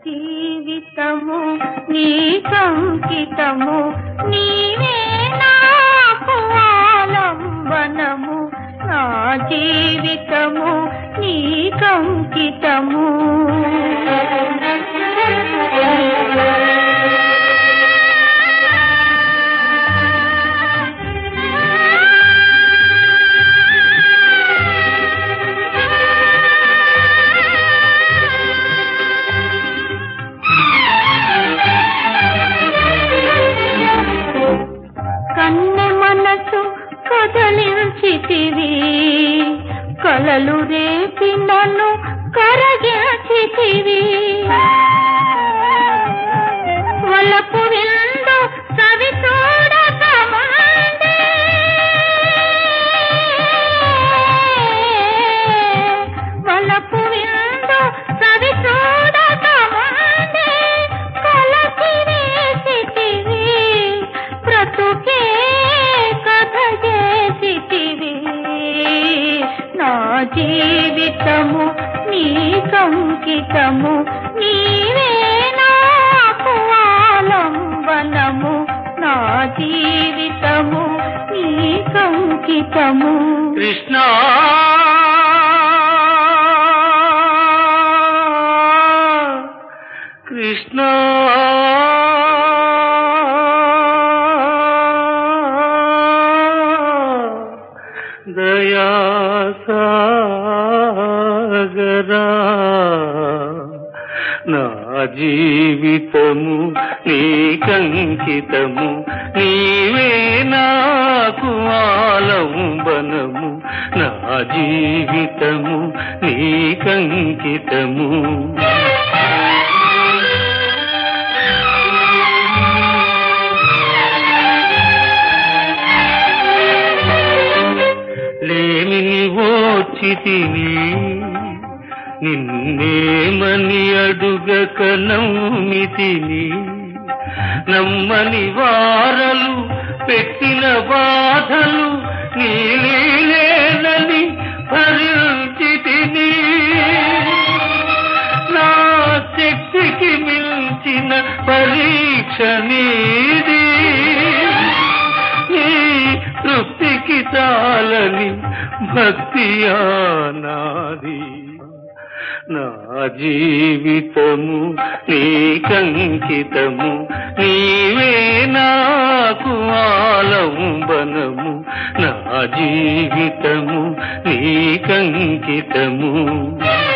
జీవితము నీకంకితము నీవే నాకు ఆలంబనము నా జీవితము నీకంకితము కన్నె మనసు కదలించితివి కలలు రేపి నన్ను కరగించితివి వలపు విందు సవి చూడకమందే వలపు విందు సవి చూడకమందే కలసి వేసితివి బ్రతుకే కథ చేసితివి నా జీవితము నీకంకితము నీవే నాకు ఆలంబనము నా జీవితము నీకంకితము కృష్ణ కృష్ణ దయాసాగరా నా జీవితము నీకంకితము నీవే నాకు ఆలంబనము నా జీవితము నీకంకితము లేమిని ఓచితిని నిన్నేమని అడుగక నమ్మితిని నమ్మని వారలు పెట్టిన బాధలు నీలేనని భరించితిని నా శక్తికి మించిన పరీక్ష నీది ఈ తృప్తికి చాలని భక్తియా నాది నా జీవితము నీకంకితము నీవే నాకు ఆలంబనము నా జీవితము నీకంకితము